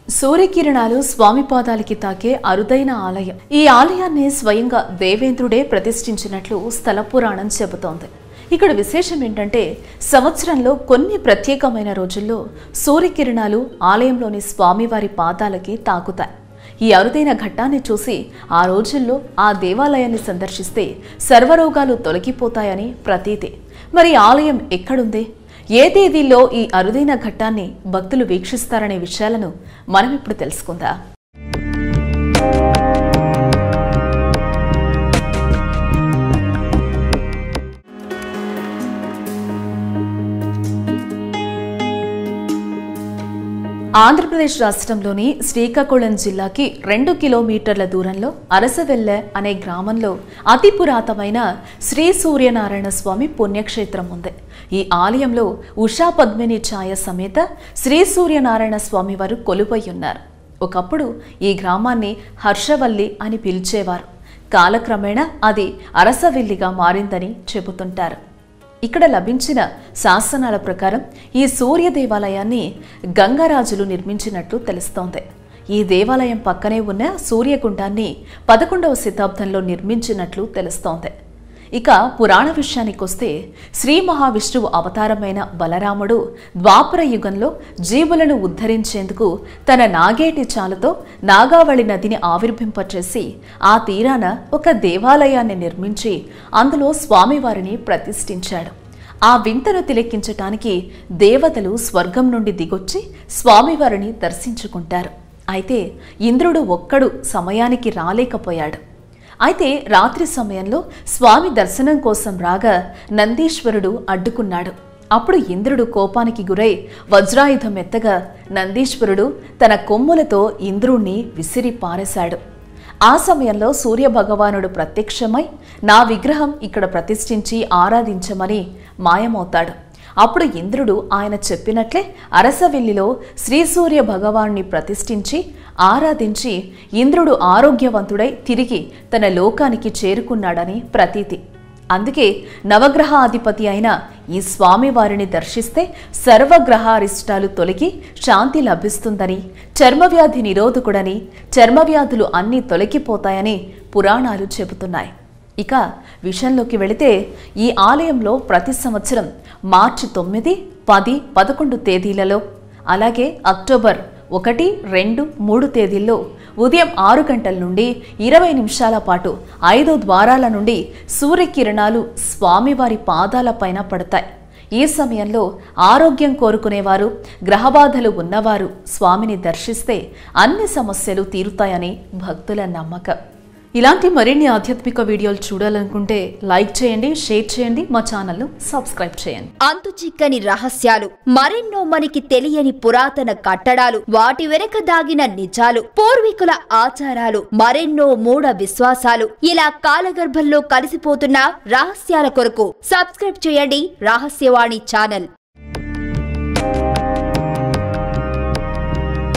సూర్యకిరణాలు స్వామి పాదాలకి తాకే అరుదైన ఆలయం ఈ ఆలయాన్ని స్వయంగా దేవేంద్రుడే ప్రతిష్ఠించినట్లు స్థల పురాణం చెబుతోంది ఇక్కడ విశేషం ఏంటంటే సంవత్సరంలో కొన్ని ప్రత్యేకమైన రోజుల్లో సూర్యకిరణాలు ఆలయంలోని స్వామివారి పాదాలకి తాకుతాయి ఈ అరుదైన ఘట్టాన్ని చూసి ఆ రోజుల్లో ఆ దేవాలయాన్ని సందర్శిస్తే సర్వరోగాలు తొలగిపోతాయని ప్రతీతి మరి ఆలయం ఎక్కడుంది ఏ తేదీల్లో ఈ అరుదైన ఘట్టాన్ని భక్తులు వీక్షిస్తారనే విషయాలను మనం ఇప్పుడు తెలుసుకుందాం ఆంధ్రప్రదేశ్ రాష్ట్రంలోని శ్రీకాకుళం జిల్లాకి రెండు కిలోమీటర్ల దూరంలో అరసవెల్లె అనే గ్రామంలో అతి పురాతనమైన శ్రీ సూర్యనారాయణ స్వామి పుణ్యక్షేత్రం ఉంది ఈ ఆలయంలో ఉషా పద్మిని ఛాయ సమేత శ్రీ సూర్యనారాయణ స్వామి వారు కొలువై ఉన్నారు ఒకప్పుడు ఈ గ్రామాన్ని హర్షవల్లి అని పిలిచేవారు కాలక్రమేణా అది అరసవెల్లిగా మారిందని చెబుతుంటారు ఇక్కడ లభించిన శాసనాల ప్రకారం ఈ సూర్య దేవాలయాన్ని గంగరాజులు నిర్మించినట్లు తెలుస్తోంది ఈ దేవాలయం పక్కనే ఉన్న సూర్యగుండాన్ని పదకొండవ శతాబ్దంలో నిర్మించినట్లు తెలుస్తోంది ఇక పురాణ విషయానికొస్తే శ్రీ మహావిష్ణువు అవతారమైన బలరాముడు ద్వాపర యుగంలో జీవులను ఉద్ధరించేందుకు తన నాగేటి చాలుతో నాగావళి నదిని ఆవిర్భింపచేసి ఆ తీరాన ఒక దేవాలయాన్ని నిర్మించి అందులో స్వామివారిని ప్రతిష్ఠించాడు ఆ వింతను తిలెక్కించటానికి దేవతలు స్వర్గం నుండి దిగొచ్చి స్వామివారిని దర్శించుకుంటారు అయితే ఇంద్రుడు ఒక్కడు సమయానికి రాలేకపోయాడు అయితే రాత్రి సమయంలో స్వామి దర్శనం కోసం రాగా నందీశ్వరుడు అడ్డుకున్నాడు అప్పుడు ఇంద్రుడు కోపానికి గురై వజ్రాయుధం ఎత్తగా నందీశ్వరుడు తన కొమ్ములతో ఇంద్రుణ్ణి విసిరి పారేశాడు ఆ సమయంలో సూర్య భగవానుడు ప్రత్యక్షమై నా విగ్రహం ఇక్కడ ప్రతిష్ఠించి ఆరాధించమని మాయమవుతాడు అప్పుడు ఇంద్రుడు ఆయన చెప్పినట్లే అరసవెల్లిలో శ్రీ సూర్య భగవాన్ని ప్రతిష్ఠించి ఆరాధించి ఇంద్రుడు ఆరోగ్యవంతుడై తిరిగి తన లోకానికి చేరుకున్నాడని ప్రతీతి అందుకే నవగ్రహాధిపతి అయిన ఈ స్వామివారిని దర్శిస్తే సర్వగ్రహారిష్టాలు తొలగి శాంతి లభిస్తుందని చర్మవ్యాధి నిరోధకుడని చర్మవ్యాధులు అన్నీ తొలగిపోతాయని పురాణాలు చెబుతున్నాయి ఇక విషయంలోకి వెళితే ఈ ఆలయంలో ప్రతి సంవత్సరం మార్చి తొమ్మిది పది పదకొండు తేదీలలో అలాగే అక్టోబర్ ఒకటి రెండు మూడు తేదీల్లో ఉదయం ఆరు గంటల నుండి ఇరవై నిమిషాల పాటు ఐదు ద్వారాల నుండి సూర్యకిరణాలు స్వామివారి పాదాలపైన పడతాయి ఈ సమయంలో ఆరోగ్యం కోరుకునేవారు గ్రహబాధలు ఉన్నవారు స్వామిని దర్శిస్తే అన్ని సమస్యలు తీరుతాయని భక్తుల నమ్మకం ఇలాంటి మరిన్ని ఆధ్యాత్మిక వీడియోలు చూడాలనుకుంటే లైక్ చేయండి షేర్ చేయండి మా ఛానల్ను సబ్స్క్రైబ్ చేయండి అంతు చిక్కని రహస్యాలు మరెన్నో మనకి తెలియని పురాతన కట్టడాలు వాటి వెనక దాగిన నిజాలు పూర్వీకుల ఆచారాలు మరెన్నో మూఢ విశ్వాసాలు ఇలా కాలగర్భంలో కలిసిపోతున్న రహస్యాల కొరకు సబ్స్క్రైబ్ చేయండి రహస్యవాణి ఛానల్